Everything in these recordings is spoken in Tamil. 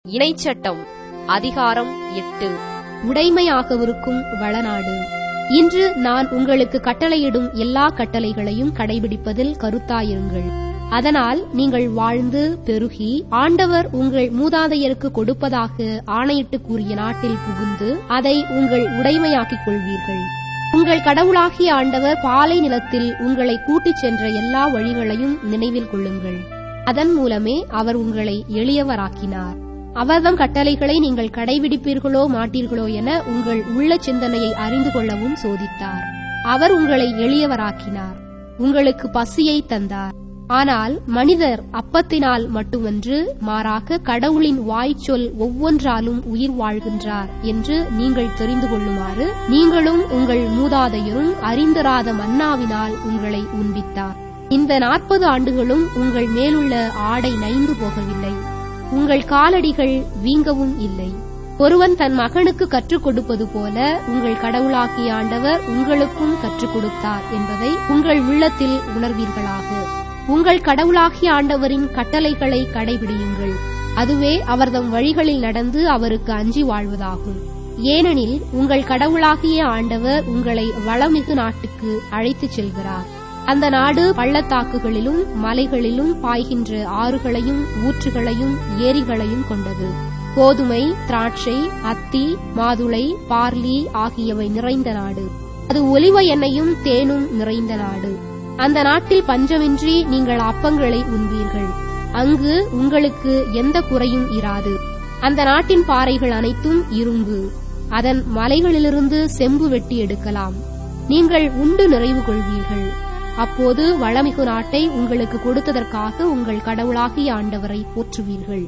இணைச்சட்டம் அதிகாரம் எட்டு உடைமையாகவிருக்கும் வளநாடு இன்று நான் உங்களுக்கு கட்டளையிடும் எல்லா கட்டளைகளையும் கடைபிடிப்பதில் கருத்தாயிருங்கள் அதனால் நீங்கள் வாழ்ந்து பெருகி ஆண்டவர் உங்கள் மூதாதையருக்கு கொடுப்பதாக ஆணையிட்டு கூறிய நாட்டில் புகுந்து அதை உங்கள் உடைமையாக்கிக் கொள்வீர்கள் உங்கள் கடவுளாகிய ஆண்டவர் பாலை நிலத்தில் உங்களை கூட்டிச் சென்ற எல்லா வழிகளையும் நினைவில் கொள்ளுங்கள் அதன் மூலமே அவர் உங்களை எளியவராக்கினார் அவர்தம் கட்டளைகளை நீங்கள் கடைபிடிப்பீர்களோ மாட்டீர்களோ என உங்கள் உள்ள சிந்தனையை அறிந்து கொள்ளவும் சோதித்தார் அவர் உங்களை எளியவராக்கினார் உங்களுக்கு பசியை தந்தார் ஆனால் மனிதர் அப்பத்தினால் மட்டுமன்று மாறாக கடவுளின் வாய்ச்சொல் ஒவ்வொன்றாலும் உயிர் வாழ்கின்றார் என்று நீங்கள் தெரிந்து கொள்ளுமாறு நீங்களும் உங்கள் மூதாதையரும் அறிந்தராத மன்னாவினால் உங்களை உண்பித்தார் இந்த நாற்பது ஆண்டுகளும் உங்கள் மேலுள்ள ஆடை நைந்து போகவில்லை உங்கள் காலடிகள் வீங்கவும் இல்லை ஒருவன் தன் மகனுக்கு கற்றுக் கொடுப்பது போல உங்கள் கடவுளாகிய ஆண்டவர் உங்களுக்கும் கற்றுக் கொடுத்தார் என்பதை உங்கள் உள்ளத்தில் உணர்வீர்களாக உங்கள் கடவுளாகிய ஆண்டவரின் கட்டளைகளை கடைபிடியுங்கள் அதுவே அவர்தம் வழிகளில் நடந்து அவருக்கு அஞ்சி வாழ்வதாகும் ஏனெனில் உங்கள் கடவுளாகிய ஆண்டவர் உங்களை வளமிகு நாட்டுக்கு அழைத்துச் செல்கிறார் அந்த நாடு பள்ளத்தாக்குகளிலும் மலைகளிலும் பாய்கின்ற ஆறுகளையும் ஊற்றுகளையும் ஏரிகளையும் கொண்டது கோதுமை திராட்சை அத்தி மாதுளை பார்லி ஆகியவை நிறைந்த நாடு அது ஒலிவ எண்ணெயும் தேனும் நிறைந்த நாடு அந்த நாட்டில் பஞ்சமின்றி நீங்கள் அப்பங்களை உண்பீர்கள் அங்கு உங்களுக்கு எந்த குறையும் இராது அந்த நாட்டின் பாறைகள் அனைத்தும் இரும்பு அதன் மலைகளிலிருந்து செம்பு வெட்டி எடுக்கலாம் நீங்கள் உண்டு நிறைவு கொள்வீர்கள் அப்போது வளமிகு நாட்டை உங்களுக்கு கொடுத்ததற்காக உங்கள் கடவுளாகிய ஆண்டவரை போற்றுவீர்கள்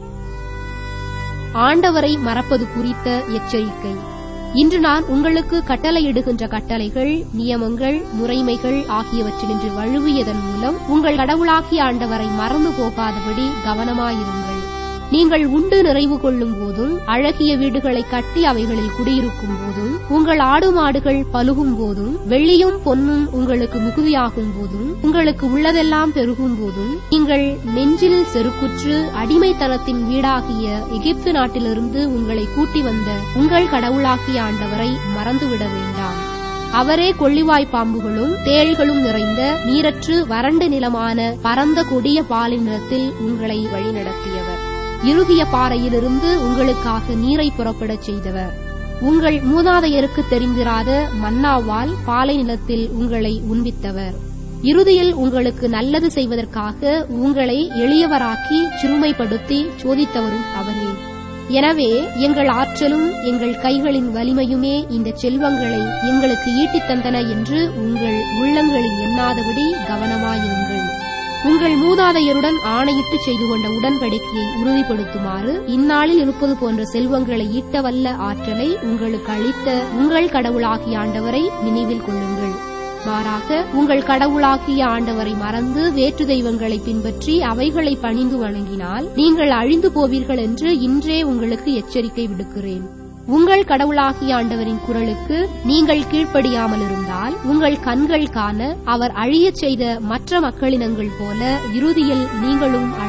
ஆண்டவரை மறப்பது குறித்த எச்சரிக்கை இன்று நான் உங்களுக்கு கட்டளையிடுகின்ற கட்டளைகள் நியமங்கள் முறைமைகள் ஆகியவற்றினின்று வழுவியதன் மூலம் உங்கள் கடவுளாகிய ஆண்டவரை மறந்து போகாதபடி கவனமாயிருங்கள் நீங்கள் உண்டு நிறைவு கொள்ளும் போதும் அழகிய வீடுகளை கட்டி அவைகளில் குடியிருக்கும் போதும் உங்கள் ஆடு மாடுகள் பலுகும் போதும் வெள்ளியும் பொன்னும் உங்களுக்கு மிகுதியாகும் போதும் உங்களுக்கு உள்ளதெல்லாம் பெருகும் போதும் நீங்கள் நெஞ்சில் செருக்குற்று அடிமைத்தனத்தின் வீடாகிய எகிப்து நாட்டிலிருந்து உங்களை கூட்டி வந்த உங்கள் கடவுளாகிய ஆண்டவரை மறந்துவிட வேண்டாம் அவரே கொள்ளிவாய் பாம்புகளும் தேள்களும் நிறைந்த நீரற்று வறண்ட நிலமான பரந்த கொடிய பாலின் நிலத்தில் உங்களை வழிநடத்தியவர் இறுகிய பாறையிலிருந்து உங்களுக்காக நீரை புறப்படச் செய்தவர் உங்கள் மூதாதையருக்கு தெரிந்திராத மன்னாவால் பாலை நிலத்தில் உங்களை உண்பித்தவர் இறுதியில் உங்களுக்கு நல்லது செய்வதற்காக உங்களை எளியவராக்கி சிறுமைப்படுத்தி சோதித்தவரும் அவரே எனவே எங்கள் ஆற்றலும் எங்கள் கைகளின் வலிமையுமே இந்த செல்வங்களை எங்களுக்கு ஈட்டித் தந்தன என்று உங்கள் உள்ளங்களில் எண்ணாதபடி கவனமாயிருங்கள் உங்கள் மூதாதையருடன் ஆணையிட்டு செய்து கொண்ட உடன்படிக்கையை உறுதிப்படுத்துமாறு இந்நாளில் இருப்பது போன்ற செல்வங்களை ஈட்டவல்ல ஆற்றலை உங்களுக்கு அளித்த உங்கள் கடவுளாகிய ஆண்டவரை நினைவில் கொள்ளுங்கள் மாறாக உங்கள் கடவுளாகிய ஆண்டவரை மறந்து வேற்று தெய்வங்களை பின்பற்றி அவைகளை பணிந்து வணங்கினால் நீங்கள் அழிந்து போவீர்கள் என்று இன்றே உங்களுக்கு எச்சரிக்கை விடுக்கிறேன் உங்கள் கடவுளாகிய ஆண்டவரின் குரலுக்கு நீங்கள் கீழ்ப்படியாமல் இருந்தால் உங்கள் கண்கள் காண அவர் அழியச் செய்த மற்ற மக்களினங்கள் போல இறுதியில் நீங்களும்